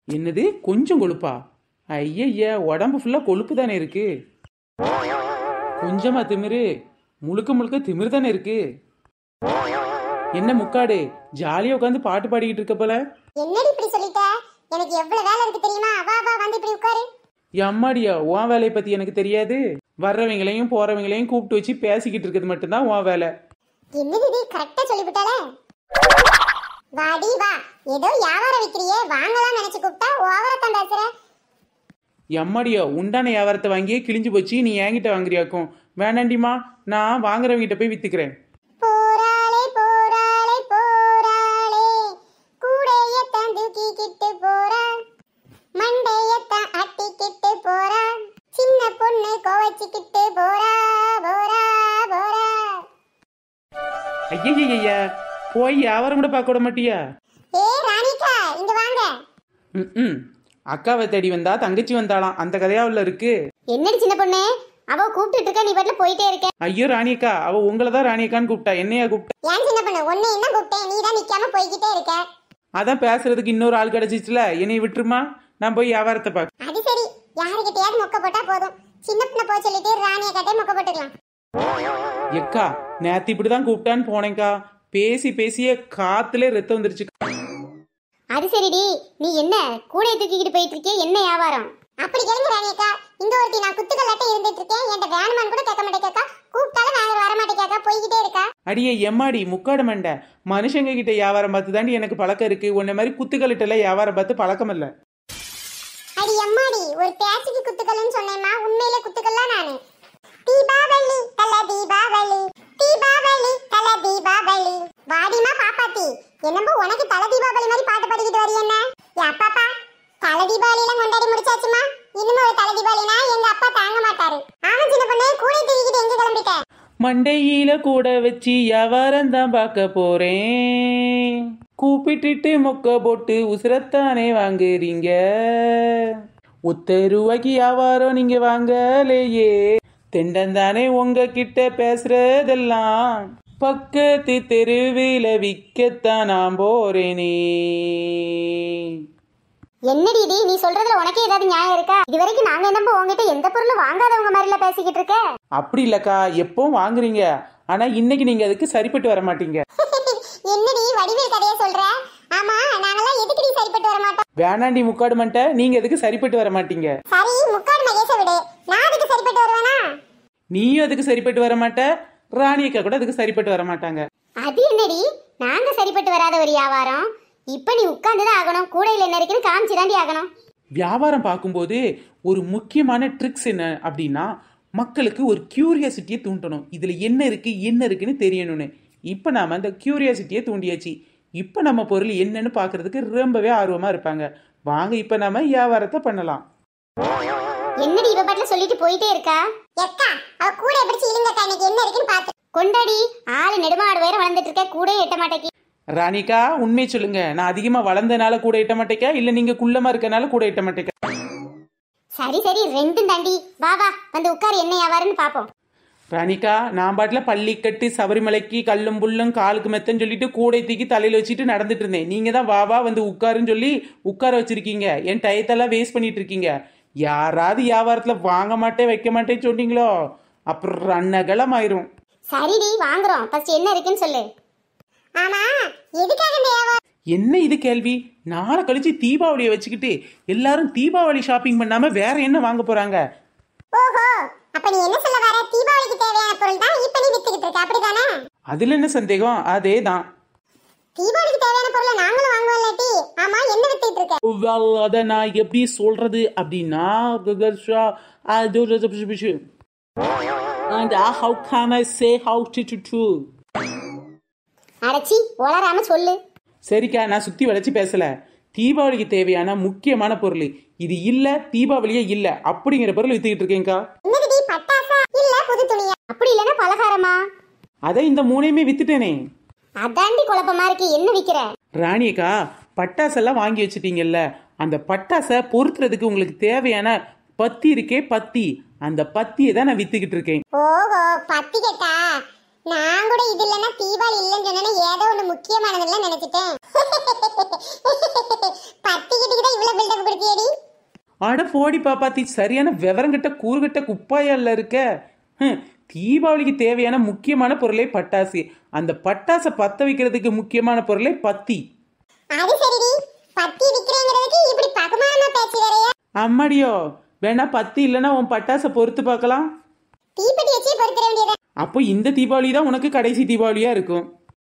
என்னது கொஞ்சம் கொழுப்பா ஐயய்ய உடம்பு ஃபுல்லா கொழுப்பு தானே இருக்கு கொஞ்சமா திமிரு முழுக்க முழுக்க திமிரு தானே இருக்கு என்ன முக்காடு ஜாலியா உட்காந்து பாட்டு பாடிக்கிட்டு இருக்க போல என்னடி இப்படி சொல்லிட்ட எனக்கு எவ்வளவு வேலை இருக்கு தெரியுமா வா வா வந்து இப்படி உட்காரு எம்மாடியா உன் வேலையை பத்தி எனக்கு தெரியாது வர்றவங்களையும் போறவங்களையும் கூப்பிட்டு வச்சு பேசிக்கிட்டு இருக்கிறது மட்டும்தான் உன் வேலை என்னது இது கரெக்டா சொல்லிவிட்டாலே வாடி வா ஏதோ வியாபாரம் விக்கிறியே வாங்கலாம் நினைச்சு கூப்பிட்டா ஓவரா தான் பேசுற எம்மாடியா உண்டான வியாபாரத்தை வாங்கியே கிழிஞ்சு போச்சு நீ என்கிட்ட வாங்குறியாக்கும் வேணாண்டிமா நான் வாங்குறவங்கிட்ட போய் வித்துக்கிறேன் போராளே போராளே போராளே கூடையத்தான் தூக்கிக்கிட்டு போறா மண்டையத்தான் அட்டிக்கிட்டு போறா சின்ன பொண்ணு கோவச்சிக்கிட்டு போறா போறா போறா ஐயய்யா போய் வியாபாரம் கூட பார்க்க விட மாட்டியா ஏ ராணிகா இங்க வாங்க ம் அக்காவை தேடி வந்தா தங்கச்சி வந்தாளாம் அந்த கதையா உள்ள இருக்கு என்னடி சின்ன பொண்ணு அவ கூப்பிட்டு இருக்க நீ பாட்டுல போயிட்டே இருக்க ஐயோ ராணியக்கா அவ உங்களை தான் ராணியக்கான்னு கூப்பிட்டா என்னையா கூப்பிட்டா ஏன் சின்ன பொண்ணு ஒன்னு என்ன கூப்பிட்டேன் நீ தான் நிக்காம போய்கிட்டே இருக்க அதான் பேசுறதுக்கு இன்னொரு ஆள் கிடைச்சிச்சுல என்னை விட்டுருமா நான் போய் வியாபாரத்தை பார்க்க அது சரி யாருக்கிட்டயாவது மொக்க போட்டா போதும் சின்ன பொண்ணு போக சொல்லிட்டு ராணிய கட்டே மொக்க போட்டுக்கலாம் எக்கா நேத்து இப்படிதான் கூப்பிட்டான்னு போனேங்க்கா பேசி பேசியே காத்துல ரத்தம் வந்துருச்சு அது சரிடி நீ என்ன கூடைய தூக்கிக்கிட்டு போயிட்டு இருக்கே என்ன வியாபாரம் அப்படி கேளுங்க ராணியக்கா இந்த ஒருத்தி நான் குத்துக்கல்லாட்ட இருந்துட்டு இருக்கேன் என்கிட்ட வேணுமான்னு கூட கேட்க மாட்டேக்கா கூப்பிட்டாலும் வாங்க வர மாட்டேக்கா போய்கிட்டே இருக்கா அடியே எம்மாடி முக்காடு மண்டை மனுஷங்க கிட்ட வியாபாரம் பார்த்து தாண்டி எனக்கு பழக்கம் இருக்கு உன்ன மாதிரி குத்துக்கல்லிட்டல வியாபாரம் பார்த்து பழக்கம் இல்ல அடி அம்மாடி ஒரு பேச்சுக்கு குத்துக்கல்லுன்னு சொன்னேம்மா உண்மையிலே குத்துக்கல்லா நானு தீபாவளி தல தீபாவளி தீபாவளி தல தீபாவளி வாடிமா பாப்பாத்தி என்னமோ உனக்கு தல தீபாவளி மாதிரி பாட்டு பாடிக்கிட்டு வரி என்ன என் அப்பாப்பா தல தீபாவளி எல்லாம் கொண்டாடி முடிச்சாச்சுமா இன்னும் ஒரு தல தீபாவளினா எங்க அப்பா தாங்க மாட்டாரு ஆமா சின்ன பொண்ணு கூட தூக்கிட்டு எங்க கிளம்பிட்ட மண்டையில கூட வச்சு வியாபாரம் தான் பார்க்க போறேன் கூப்பிட்டுட்டு மொக்க போட்டு உசுரத்தானே வாங்குறீங்க ஒத்த ரூபாய்க்கு வியாபாரம் நீங்க வாங்கலையே தெண்டந்தானே உங்ககிட்ட பேசுறதெல்லாம் பக்கத்து தெருவில விற்கத்தான் நான் போறேனே என்னடி இது நீ சொல்றதுல உனக்கே ஏதாவது நியாயம் இருக்கா இது வரைக்கும் நாங்க என்னப்போ உங்ககிட்ட எந்த பொருளும் வாங்காதவங்க மாதிரில பேசிக்கிட்டு இருக்க அப்படி இல்லக்கா எப்பவும் வாங்குறீங்க ஆனா இன்னைக்கு நீங்க அதுக்கு சரிப்பட்டு வர மாட்டீங்க என்னடி வடிவேல் கதைய சொல்ற ஆமா நாங்கெல்லாம் எதுக்குடி சரிப்பட்டு வர மாட்டோம் வேணாண்டி முக்காடு மண்டை நீங்க அதுக்கு சரிப்பட்டு வர மாட்டீங்க சரி முக்காடு மகேஷ விடு நான் அதுக்கு சரிப்பட்டு வருவேனா நீயும் அதுக்கு சரிப்பட்டு வர மாட்ட ராணி அக்கா கூட அதுக்கு சரிப்பட்டு வர மாட்டாங்க அது என்னடி நாங்க சரிப்பட்டு வராத ஒரு வியாபாரம் இப்ப நீ உட்கார்ந்துதான் ஆகணும் கூடையில என்ன இருக்குன்னு காமிச்சு தாண்டி ஆகணும் வியாபாரம் பார்க்கும்போது ஒரு முக்கியமான ட்ரிக்ஸ் என்ன அப்படின்னா மக்களுக்கு ஒரு கியூரியாசிட்டியை தூண்டணும் இதுல என்ன இருக்கு என்ன இருக்குன்னு தெரியணும்னு இப்போ நாம அந்த கியூரியாசிட்டியை தூண்டியாச்சு இப்போ நம்ம பொருள் என்னன்னு பார்க்கிறதுக்கு ரொம்பவே ஆர்வமா இருப்பாங்க வாங்க இப்போ நாம வியாபாரத்தை பண்ணலாம் என்னடி இவ பாட்டுல சொல்லிட்டு போயிட்டே இருக்கா எக்கா அவ கூட பிடிச்சு இழுங்கக்கா இன்னைக்கு என்ன இருக்குன்னு பாத்து கொண்டாடி ஆளு நெடுமாடு வேற வளர்ந்துட்டு இருக்க கூட எட்ட மாட்டேக்கி ராணிகா உண்மை சொல்லுங்க நான் அதிகமா வளர்ந்தனால கூட இட்ட மாட்டேக்கா இல்ல நீங்க குள்ளமா இருக்கனால கூட இட்ட மாட்டேக்கா சரி சரி ரெண்டும் தாண்டி வா வா வந்து உட்காரு என்ன வியாபாரம்னு பாப்போம் ராணிகா நான் பாட்டில் பள்ளி கட்டு சபரிமலைக்கு கல்லும் புல்லும் காலுக்கு மெத்தன்னு சொல்லிட்டு கூடை தூக்கி தலையில வச்சுட்டு நடந்துட்டு இருந்தேன் நீங்க தான் வா வா வந்து உட்காருன்னு சொல்லி உட்கார வச்சிருக்கீங்க என் டயத்தெல்லாம் வேஸ்ட் பண்ணிட்டு இருக்கீங்க யாராவது வியாபாரத்துல வாங்க மாட்டேன் வைக்க மாட்டேன்னு சொன்னீங்களோ அப்புறம் ரன்னகலம் ஆயிரும் சரிடி வாங்குறோம் ஃபர்ஸ்ட் என்ன இருக்குன்னு சொல்லு ஆமா எதுக்காக இந்த வியாபாரம் என்ன இது கேள்வி நாளை கழிச்சு தீபாவளியை வச்சுக்கிட்டு எல்லாரும் தீபாவளி ஷாப்பிங் பண்ணாம வேற என்ன வாங்க போறாங்க ஓஹோ அப்ப நீ என்ன சொல்ல வர தீபாவளிக்கு தேவையான பொருள் தான் இப்ப நீ வித்துக்கிட்டு இருக்க அப்படிதானே அதுல என்ன சந்தேகம் அதே தான் தீபாவளிக்கு தேவையான பொருளை நாங்களும் வாங்குவோம் இல்லாட்டி ஆமா என்ன வித்துக்கிட்டு இருக்க Well, அதை நான் எப்படி சொல்றது அப்படின்னா and how can I say how to to to அடச்சி உளராம சொல்லு சரிக்கா நான் சுத்தி வளைச்சு பேசல தீபாவளிக்கு தேவையான முக்கியமான பொருள் இது இல்ல தீபாவளியே இல்ல அப்படிங்கிற பொருள் வித்துக்கிட்டு இருக்கேன்க்கா என்னது பட்டாசா இல்ல புது துணியா அப்படி இல்லனா பலகாரமா அதை இந்த மூணையுமே வித்துட்டேனே அதாண்டி குழப்பமா இருக்கு என்ன விக்கிற ராணியக்கா பட்டாசெல்லாம் வாங்கி வச்சிட்டீங்கல்ல அந்த பட்டாசை பொருத்துறதுக்கு உங்களுக்கு தேவையான பத்தி இருக்கே பத்தி அந்த பத்தியை தான் நான் வித்துக்கிட்டு இருக்கேன் ஓஹோ பத்தி கேட்டா நான் கூட இது இல்லைன்னா தீபாவளி இல்லைன்னு சொன்னா ஏதோ ஒண்ணு முக்கியமானதுல நினைச்சிட்டேன் பத்தி கிட்ட இவ்வளவு பில்டப் அட போடி பாப்பாத்தி சரியான விவரங்கிட்ட கூறுகிட்ட குப்பாயால இருக்க ஹம், தீபாவளிக்கு தேவையான முக்கியமான பொருளே பட்டாசு அந்த பட்டாசை பத்த வைக்கிறதுக்கு முக்கியமான பொருளே பத்தி அது சரிடி பத்தி விக்கிறேங்கிறதுக்கு இப்படி பகுமானமா பேச்சு வேறையா அம்மாடியோ வேணா பத்தி இல்லைன்னா உன் பட்டாசை பொறுத்து பார்க்கலாம் தீப்பெட்டி வச்சு பொறுத்துற வேண்டியது அப்போ இந்த தீபாவளி தான் உனக்கு கடைசி தீபாவளியா இருக்கும்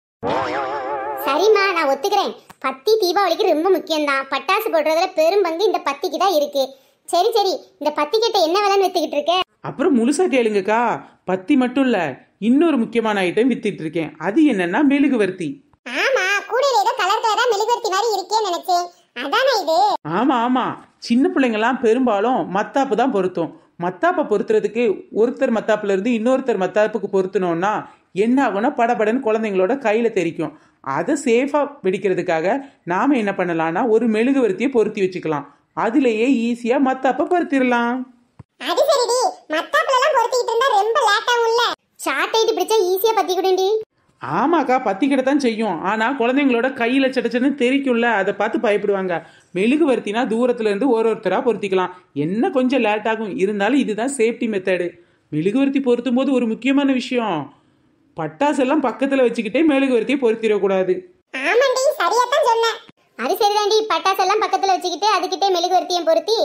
சரிம்மா நான் ஒத்துக்கிறேன் பத்தி தீபாவளிக்கு ரொம்ப முக்கியம்தான் பட்டாசு போடுறதுல பெரும் பங்கு இந்த பத்திக்கு தான் இருக்கு சரி சரி இந்த பத்தி கிட்ட என்ன விலைன்னு வித்துக்கிட்டு இருக்க அப்புறம் முழுசா கேளுங்கக்கா பத்தி மட்டும் இல்ல இன்னொரு முக்கியமான ஐட்டம் வித்துட்டு இருக்கேன் அது என்னன்னா மெழுகுவர்த்தி ஆமா கூடையில ஏதோ கலர் கலரா மெழுகுவர்த்தி மாதிரி இருக்கேன்னு நினைச்சேன் அதானே இது ஆமா ஆமா சின்ன பிள்ளைங்கலாம் பெரும்பாலும் மத்தாப்பு தான் பொருத்தும் மத்தாப்பை பொருத்துறதுக்கு ஒருத்தர் மத்தாப்புல இருந்து இன்னொருத்தர் மத்தாப்புக்கு பொருத்தணும்னா என்ன ஆகும்னா படபடன்னு குழந்தைங்களோட கையில தெரிக்கும் அதை சேஃபா வெடிக்கிறதுக்காக நாம என்ன பண்ணலாம்னா ஒரு மெழுகுவர்த்தியை பொருத்தி வச்சுக்கலாம் அதுலயே ஈஸியா மத்தாப்பை பொருத்திடலாம் அது சரிடி மத்தாப்புல எல்லாம் பொறுத்திக்கிட்டு இருந்தா ரொம்ப லேட் ஆகும்ல ஷார்ட் ஐட்டு பிடிச்சா ஈஸியா பத்தி கொடுண்டி ஆமாக்கா பத்திக்கிட்ட தான் செய்யும் ஆனா குழந்தைங்களோட கையில சட்டச்சன்னு தெரிக்கும்ல அதை பார்த்து பயப்படுவாங்க மெழுகுவர்த்தினா தூரத்துல இருந்து ஒரு ஒருத்தரா பொருத்திக்கலாம் என்ன கொஞ்சம் லேட் ஆகும் இருந்தாலும் இதுதான் சேஃப்டி மெத்தடு மெழுகுவர்த்தி பொருத்தும் போது ஒரு முக்கியமான விஷயம் பட்டாசெல்லாம் பக்கத்துல வச்சுக்கிட்டே மெழுகுவர்த்தியை பொருத்திடக்கூடாது ஆமாண்டி சரியா தான் சொன்னேன் அது சரிதாண்டி பட்டாசு எல்லாம் பக்கத்துல வச்சுக்கிட்டு அதுக்கிட்டே மெழுகுவர்த்தியம் பொருத்தி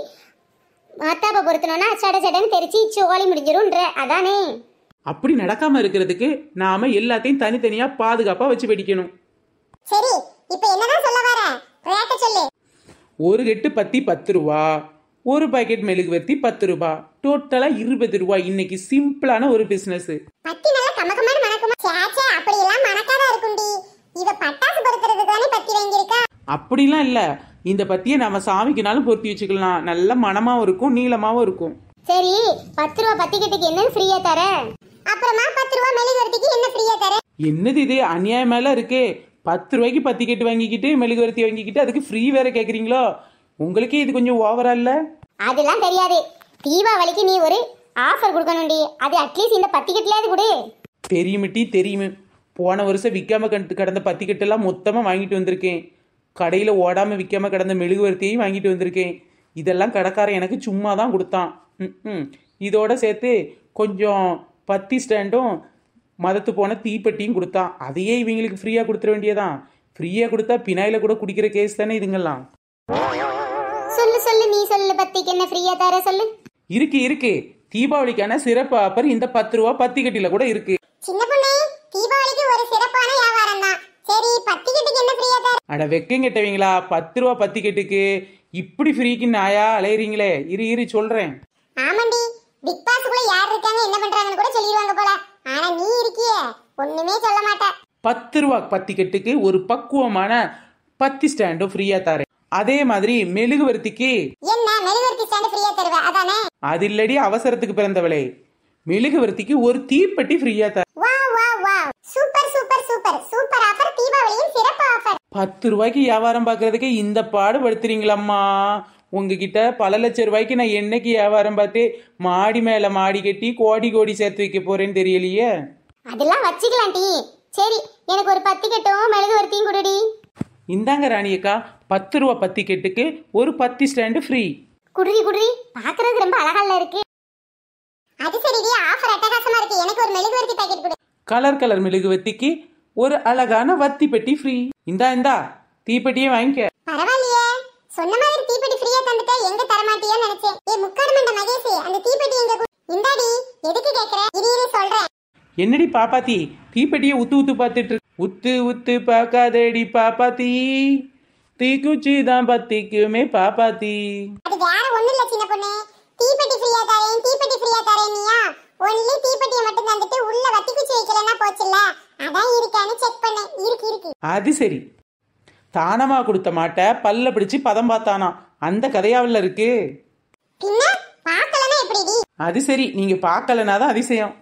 மத்தாப்ப பொருத்தணும்னா சட சடன்னு தெரிச்சு சோழி முடிஞ்சிரும்ன்ற அதானே அப்படி நடக்காம இருக்கிறதுக்கு நாம எல்லாத்தையும் தனித்தனியா பாதுகாப்பா வச்சு வெடிக்கணும் சரி இப்போ என்னதான் சொல்ல வர ரேட்ட சொல்லு ஒரு கெட்டு பத்தி பத்து ரூபா ஒரு பாக்கெட் மெழுகுவர்த்தி பத்து ரூபா டோட்டலா இருபது ரூபா இன்னைக்கு சிம்பிளான ஒரு பிசினஸ் பத்தி நல்லா கமகமான மணக்குமா சேச்சே அப்படி எல்லாம் மணக்காதா இருக்கும்டி இவ பட்டாசு பொருத்துறதுக்கு தானே பத்தி வாங்கியிருக்கா அப்படிலாம் இல்ல இந்த பத்தியை நம்ம சாமிக்குனாலும் பொருத்தி வச்சுக்கலாம் நல்ல மனமாவும் இருக்கும் நீளமாவும் இருக்கும் சரி பத்து ரூபா பத்தி கட்டுக்கு என்ன ஃப்ரீயா தர அப்புறமா பத்து ரூபா மெழுகுவர்த்திக்கு என்ன ஃப்ரீயா தர என்னது இது அநியாயமெல்லாம் இருக்கே பத்து ரூபாய்க்கு பத்தி கட்டு வாங்கிக்கிட்டு மெழுகுவர்த்தி வாங்கிக்கிட்டு அதுக்கு ஃப்ரீ வேற கேக்குறீங்களோ உங்களுக்கே இது கொஞ்சம் ஓவரா இல்ல அதெல்லாம் தெரியாது தீபாவளிக்கு நீ ஒரு ஆஃபர் கொடுக்கணும்டி அது அட்லீஸ்ட் இந்த பத்தி கட்டிலாவது கொடு தெரியுமிட்டி தெரியுமே போன வருஷம் விற்காம கண்டு கடந்த பத்தி கட்டெல்லாம் மொத்தமாக வாங்கிட்டு வந்திருக்கேன் கடையில் ஓடாமல் விற்காம கடந்த மெழுகுவர்த்தியையும் வாங்கிட்டு வந்திருக்கேன் இதெல்லாம் கடைக்காரன் எனக்கு சும்மா தான் கொடுத்தான் ம், ம் இதோட சேர்த்து கொஞ்சம் பத்தி ஸ்டாண்டும் மதத்து போன தீப்பெட்டியும் கொடுத்தான் அதையே இவங்களுக்கு ஃப்ரீயாக கொடுத்துட வேண்டியதான் ஃப்ரீயாக கொடுத்தா பினாயில கூட குடிக்கிற கேஸ் தானே இதுங்கெல்லாம் சொல்லு சொல்லு நீ சொல்லு பத்திக்கு என்ன ஃப்ரீயா தர சொல்லு இருக்கு இருக்கு தீபாவளிக்கான சிறப்பு ஆஃபர் இந்த பத்து ரூபா பத்தி கட்டில கூட இருக்கு சின்ன பொண்ணு தீபாவளிக்கு ஒரு சிறப்பான வியாபாரம் தான் சரி பத்தி கட்டுக்கு என்ன ஃப்ரீயா தர அட வெக்கம் கெட்டவங்களா பத்து ரூபா பத்தி கெட்டுக்கு இப்படி ஃப்ரீக்கு நாயா அலையறீங்களே இரு இரு சொல்றேன் ஆமாண்டி பிக் பாஸ்க்குள்ள யார் இருக்காங்க என்ன பண்றாங்கன்னு கூட சொல்லிடுவாங்க போல ஆனா நீ இருக்கியே ஒண்ணுமே சொல்ல மாட்ட பத்து ரூபா பத்தி கெட்டுக்கு ஒரு பக்குவமான பத்தி ஸ்டாண்டும் ஃப்ரீயா தரேன் அதே மாதிரி மெழுகுவர்த்திக்கு என்ன மெழுகுவர்த்தி ஸ்டாண்ட் ஃப்ரீயா தருவ அதானே அது இல்லடி அவசரத்துக்கு பிறந்தவளே மெழுகுவர்த்திக்கு ஒரு தீப்பெட்டி ஃப்ரீயா தர wow wow wow super super super super offer தீபாவளியின் சிறப்பு ஆஃபர் பத்து ரூபாய்க்கு வியாபாரம் பார்க்கறதுக்கு இந்த பாடு படுத்துறீங்களம்மா உங்ககிட்ட பல லட்சம் ரூபாய்க்கு நான் என்னைக்கு வியாபாரம் பார்த்து மாடி மேல மாடி கட்டி கோடி கோடி சேர்த்து வைக்க போறேன்னு தெரியலையே அதெல்லாம் வச்சுக்கலாம் டி சரி எனக்கு ஒரு பத்தி கட்டும் மெழுகுவர்த்தியும் கொடுடி இந்தாங்க ராணியக்கா பத்து ரூபா பத்தி கெட்டுக்கு ஒரு பத்தி ஸ்டாண்டு ஃப்ரீ குடுறி குடுறி பாக்குறதுக்கு ரொம்ப அழகால இருக்கு அது சரிடி ஆஃபர் அட்டகாசமா இருக்கு எனக்கு ஒரு மெழுகுவர்த்தி பாக்கெட் கொடு கலர் கலர் மெழுகுவர்த்திக்கு ஒரு அழகான வத்தி பெட்டி ஃப்ரீ இந்தா இந்தா தீப்பெட்டியே வாங்கிக்க பரவாயில்லையே சொன்ன மாதிரி தீப்பெட்டி ஃப்ரீயா தந்துட்டா எங்க தரமாட்டியோன்னு நினைச்சேன் ஏ முக்காடு மண்ட மகேஷ் அந்த தீப்பெட்டி எங்க கு- இந்தாடி எதுக்கு கேக்குற இரு இரு சொல்றேன் என்னடி பாப்பாத்தி தீப்பெட்டியை உத்து உத்து பார்த்துட்டு இருக்கு. உத்து உத்து பார்க்காதேடி பாப்பாத்தி தீக்குச்சி தான் பத்திக்குமே பாப்பாத்தி அது வேற ஒண்ணும் இல்ல சின்ன பொண்ணு தீப்பெட்டி ஃப்ரீயா தரேன் தீப்பெட்டி ஃப்ரீயா தரேனியா ஒன்லி தீப்பெட்டியை மட்டும் தந்துட்டு உள்ள வத்தி குச்சி வைக்கலன்னா போச்சுல்ல அதான் இருக்கான்னு செக் பண்ணேன் இருக்கு இருக்கு அது சரி தானமா கொடுத்த மாட்டை பல்ல பிடிச்சு பதம் பார்த்தானா அந்த கதையாவில் இருக்கு பின்ன பார்க்கலன்னா எப்படிடி அது சரி நீங்க பார்க்கலனா தான் அதிசயம்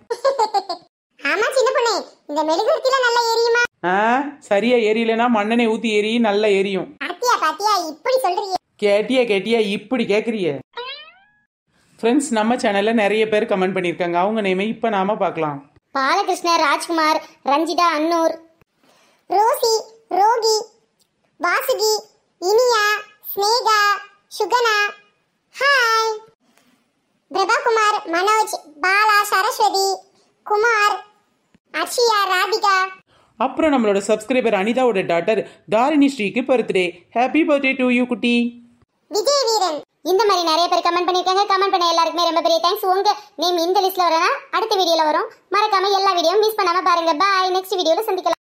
ஆமா சின்ன பொண்ணு இந்த மெழுகுவர்த்தில நல்லா எரியுமா ஆ சரியா எரியலைன்னா மண்ணெண்ணை ஊத்தி எரி நல்லா எரியும் பாத்தியா பாத்தியா இப்படி சொல்றீங்க கேட்டியா கேட்டியா இப்படி கேட்குறிய ஃப்ரெண்ட்ஸ் நம்ம சேனல்ல நிறைய பேர் கமெண்ட் பண்ணியிருக்காங்க அவங்க நேமை இப்போ நாம பார்க்கலாம் பாலகிருஷ்ணர் ராஜ்குமார் ரஞ்சிதா அன்னூர் ரோசி ரோகி வாசுகி இனியா ஸ்னேகா சுகனா ஹாய் பிரபாகுமார் மனோஜ் பாலா சரஸ்வதி குமார் அர்ஷியா ராதிகா அப்புறம் நம்மளோட சப்ஸ்கிரைபர் அனிதாவோட டாட்டர் தாரிணி ஸ்ரீக்கு birthday happy birthday to you குட்டி விஜய் வீரன் இந்த மாதிரி நிறைய பேர் கமெண்ட் பண்ணிருக்காங்க கமெண்ட் பண்ண எல்லாருக்குமே ரொம்ப பெரிய தேங்க்ஸ் உங்க நேம் இந்த லிஸ்ட்ல வரனா அடுத்த வீடியோல வரும் மறக்காம எல்லா வீடியோவும் மிஸ் பண்ணாம பாருங்க பாய் நெக்ஸ்ட் வீடியோல சந்திக்கலாம்